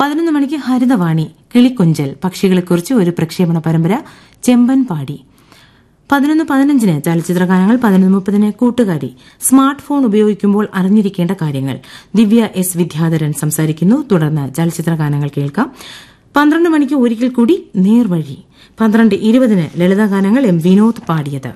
പതിനൊന്ന് മണിക്ക് ഹരിതവാണി കിളിക്കൊഞ്ചൽ പക്ഷികളെക്കുറിച്ച് ഒരു പ്രക്ഷേപണ പരമ്പര ചെമ്പൻ പാടി പതിനൊന്ന് പതിനഞ്ചിന് ചലച്ചിത്രഗാനങ്ങൾ പതിനൊന്ന് മുപ്പതിന് കൂട്ടുകാരി സ്മാർട്ട് ഫോൺ ഉപയോഗിക്കുമ്പോൾ അറിഞ്ഞിരിക്കേണ്ട കാര്യങ്ങൾ ദിവ്യ എസ് വിദ്യാധരൻ സംസാരിക്കുന്നു തുടർന്ന് ചലച്ചിത്രഗാനങ്ങൾ കേൾക്കാം പന്ത്രണ്ട് മണിക്ക് ഒരിക്കൽ കൂടി നേർവഴി പന്ത്രണ്ട് ഇരുപതിന് ലളിതഗാനങ്ങൾ എം വിനോദ് പാടിയത്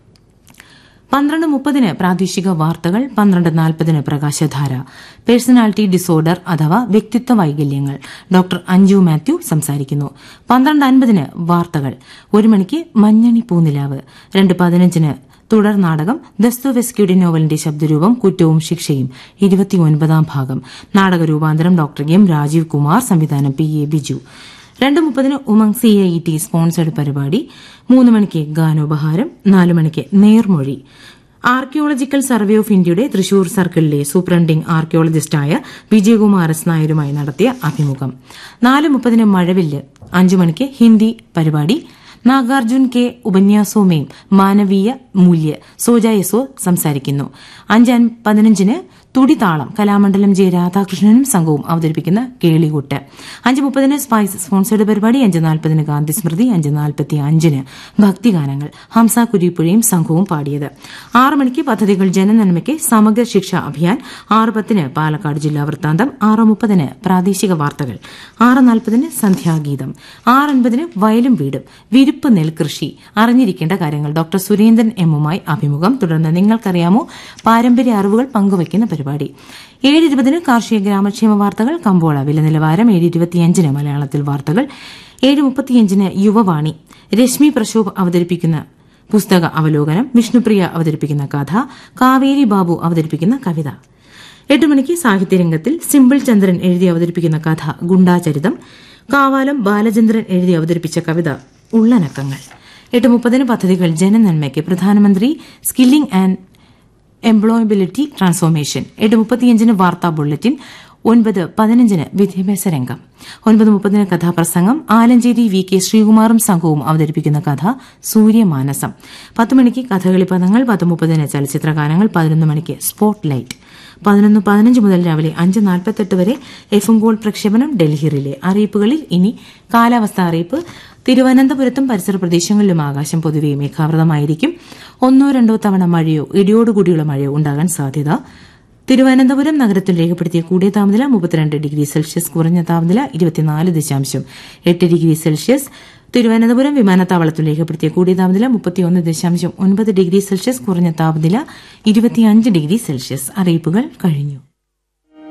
പന്ത്രണ്ട് മുപ്പതിന് പ്രാദേശിക വാർത്തകൾ പന്ത്രണ്ട് നാൽപ്പതിന് പ്രകാശധാര പേഴ്സണാലിറ്റി ഡിസോർഡർ അഥവാ വ്യക്തിത്വ വൈകല്യങ്ങൾ ഡോക്ടർ അഞ്ജു മാത്യു സംസാരിക്കുന്നു പന്ത്രണ്ട് അൻപതിന് വാർത്തകൾ ഒരു മണിക്ക് മഞ്ഞണി പൂനിലാവ് രണ്ട് പതിനഞ്ചിന് തുടർ നാടകം ദസ്തോവെസ്കിയുടെ നോവലിന്റെ ശബ്ദരൂപം കുറ്റവും ശിക്ഷയും ഇരുപത്തിയൊൻപതാം ഭാഗം നാടക രൂപാന്തരം ഡോക്ടർ എം രാജീവ് കുമാർ സംവിധാനം പി എ ബിജു രണ്ട് മുപ്പതിന് Umang C I T sponsored പരിപാടി മൂന്ന് മണിക്ക് ഗാനോപഹാരം നാല് മണിക്ക് നേർമൊഴി ആർക്കിയോളജിക്കൽ സർവേ ഓഫ് ഇന്ത്യയുടെ തൃശൂർ സർക്കിളിലെ സൂപ്രണ്ടിംഗ് ആർക്കിയോളജിസ്റ്റായ വിജയകുമാർ എസ് നായരുമായി നടത്തിയ അഭിമുഖം നാല് മുപ്പതിന് മഴവില്ല് അഞ്ചു മണിക്ക് ഹിന്ദി പരിപാടി നാഗാർജുൻ കെ ഉപന്യാസവുമേയും മാനവീയ മൂല്യ സോജായസോ സംസാരിക്കുന്നു അഞ്ച് പതിനഞ്ചിന് തുടിതാളം കലാമണ്ഡലം ജെ രാധാകൃഷ്ണനും സംഘവും അവതരിപ്പിക്കുന്ന കേളികൂട്ട് അഞ്ച് മുപ്പതിന് സ്പൈസ് സ്പോൺസേഡ് പരിപാടി അഞ്ച് നാൽപ്പതിന് ഗാന്ധി സ്മൃതി അഞ്ച് നാൽപ്പത്തി അഞ്ചിന് ഭക്തിഗാനങ്ങൾ ഹംസ കുരിപ്പുഴയും സംഘവും പാടിയത് ആറ് മണിക്ക് പദ്ധതികൾ ജനനന്മയ്ക്ക് സമഗ്ര ശിക്ഷ അഭിയാൻ ആറ് പത്തിന് പാലക്കാട് ജില്ലാ വൃത്താന്തം ആറ് മുപ്പതിന് പ്രാദേശിക വാർത്തകൾ ആറ് നാൽപ്പതിന് സന്ധ്യാഗീതം ആറ് അൻപതിന് വയലും വീടും വിരുപ്പ് നെൽകൃഷി അറിഞ്ഞിരിക്കേണ്ട കാര്യങ്ങൾ ഡോക്ടർ സുരേന്ദ്രൻ എമ്മുമായി അഭിമുഖം തുടർന്ന് നിങ്ങൾക്കറിയാമോ പാരമ്പര്യ അറിവുകൾ പങ്കുവയ്ക്കുന്ന പരിപാടി ഏഴ് ഇരുപതിന് കാർഷിക ഗ്രാമക്ഷേമ വാർത്തകൾ കമ്പോള വില നിലവാരം ഏഴ് ഇരുപത്തിയഞ്ചിന് മലയാളത്തിൽ വാർത്തകൾ ഏഴ് മുപ്പത്തിയഞ്ചിന് യുവവാണി രശ്മി പ്രശോഭ് അവതരിപ്പിക്കുന്ന പുസ്തക അവലോകനം വിഷ്ണുപ്രിയ അവതരിപ്പിക്കുന്ന കഥ കാവേരി ബാബു അവതരിപ്പിക്കുന്ന കവിത എട്ട് മണിക്ക് സാഹിത്യരംഗത്തിൽ സിമ്പിൾ ചന്ദ്രൻ എഴുതി അവതരിപ്പിക്കുന്ന കഥ ഗുണ്ടാചരിതം കാവാലം ബാലചന്ദ്രൻ എഴുതി അവതരിപ്പിച്ച കവിത ഉള്ളനക്കങ്ങൾ എട്ട് മുപ്പതിന് പദ്ധതികൾ ജനനന്മയ്ക്ക് പ്രധാനമന്ത്രി സ്കില്ലിംഗ് ആൻഡ് എംപ്ലോയബിലിറ്റി ട്രാൻസ്ഫോർമേഷൻ എട്ട് മുപ്പത്തിയഞ്ചിന് വാർത്താ ബുള്ളറ്റിൻ ഒൻപത് പതിനഞ്ചിന് വിദ്യാഭ്യാസ രംഗം ഒൻപത് മുപ്പതിന് കഥാപ്രസംഗം ആലഞ്ചേരി വി കെ ശ്രീകുമാറും സംഘവും അവതരിപ്പിക്കുന്ന കഥ സൂര്യമാനസം പത്ത് മണിക്ക് കഥകളി പദങ്ങൾ പത്ത് മുപ്പതിന് ചലച്ചിത്രഗാനങ്ങൾ പതിനൊന്ന് മണിക്ക് സ്പോട്ട് ലൈറ്റ് പതിനൊന്ന് പതിനഞ്ച് മുതൽ രാവിലെ അഞ്ച് നാൽപ്പത്തെട്ട് വരെ എഫ് ഗോൾ പ്രക്ഷേപണം ഡൽഹി റിലേ അറിയിപ്പുകളിൽ ഇനി കാലാവസ്ഥ അറിയിപ്പ് തിരുവനന്തപുരത്തും പരിസര പ്രദേശങ്ങളിലും ആകാശം പൊതുവെ മേഘാവൃതമായിരിക്കും ഒന്നോ രണ്ടോ തവണ മഴയോ ഇടിയോടുകൂടിയുള്ള മഴയോ ഉണ്ടാകാൻ സാധ്യത തിരുവനന്തപുരം നഗരത്തിൽ രേഖപ്പെടുത്തിയ കൂടിയ താപനില മുപ്പത്തിരണ്ട് ഡിഗ്രി സെൽഷ്യസ് കുറഞ്ഞ താപനില ഇരുപത്തിനാല് ദശാംശം എട്ട് ഡിഗ്രി സെൽഷ്യസ് തിരുവനന്തപുരം വിമാനത്താവളത്തിൽ രേഖപ്പെടുത്തിയ കൂടിയ താപനില മുപ്പത്തിയൊന്ന് ദശാംശം ഒൻപത് ഡിഗ്രി സെൽഷ്യസ് കുറഞ്ഞ താപനില ഇരുപത്തിയഞ്ച് ഡിഗ്രി സെൽഷ്യസ് അറിയിപ്പുകൾ കഴിഞ്ഞു